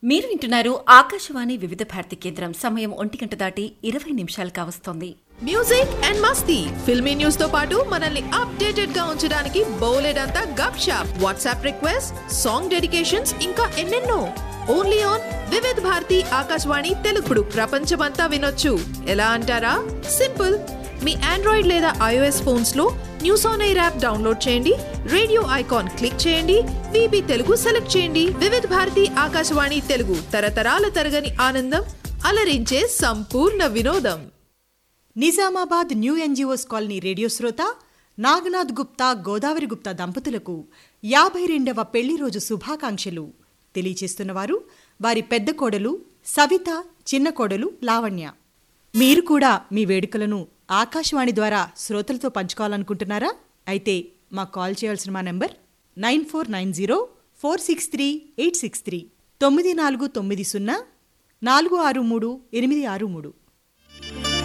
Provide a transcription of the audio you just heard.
మీరు వింటున్నారు ఆకాశవాణి వివిధ భారతి కేంద్రం సమయం ఒంటి గంట దాటి ఇరవై నిమిషాలు కావస్తోంది మ్యూజిక్ అండ్ మస్తీ ఫిల్మీ న్యూస్ తో పాటు మనల్ని అప్డేటెడ్ గా ఉంచడానికి బోలెడంతా గప్ షాప్ వాట్సాప్ రిక్వెస్ట్ సాంగ్ డెడికేషన్స్ ఇంకా ఎన్నెన్నో ఓన్లీ ఆన్ వివిధ్ భారతి ఆకాశవాణి తెలుగుడు ప్రపంచమంతా వినొచ్చు ఎలా అంటారా సింపుల్ మీ ఆండ్రాయిడ్ లేదా ఐఓఎస్ ఫోన్స్ లో news on air app download చేయండి రేడియో ఐకాన్ క్లిక్ చేయండి విబి తెలుగు సెలెక్ట్ చేయండి వివిధ్ భారతి ఆకాశవాణి తెలుగు తరతరాల తరగని ఆనందం అలరించే సంపూర్ణ వినోదం Nizamabad new NGOs colony radio శ్రోత నాగనాథ్ గుప్తా గోదావరి గుప్తా దంపతులకు యాభై రెండవ పెళ్లి రోజు శుభాకాంక్షలు తెలియచేస్తున్నవారు వారి పెద్ద కోడలు సవిత చిన్న కోడలు లావణ్య మీరు కూడా మీ వేడుకలను ఆకాశవాణి ద్వారా శ్రోతలతో పంచుకోవాలనుకుంటున్నారా అయితే మాకు కాల్ చేయాల్సిన మా number nine four nine zero four six three eight six three తొమ్మిది నాలుగు తొమ్మిది సున్నా నాలుగు ఆరు మూడు ఎనిమిది ఆరు మూడు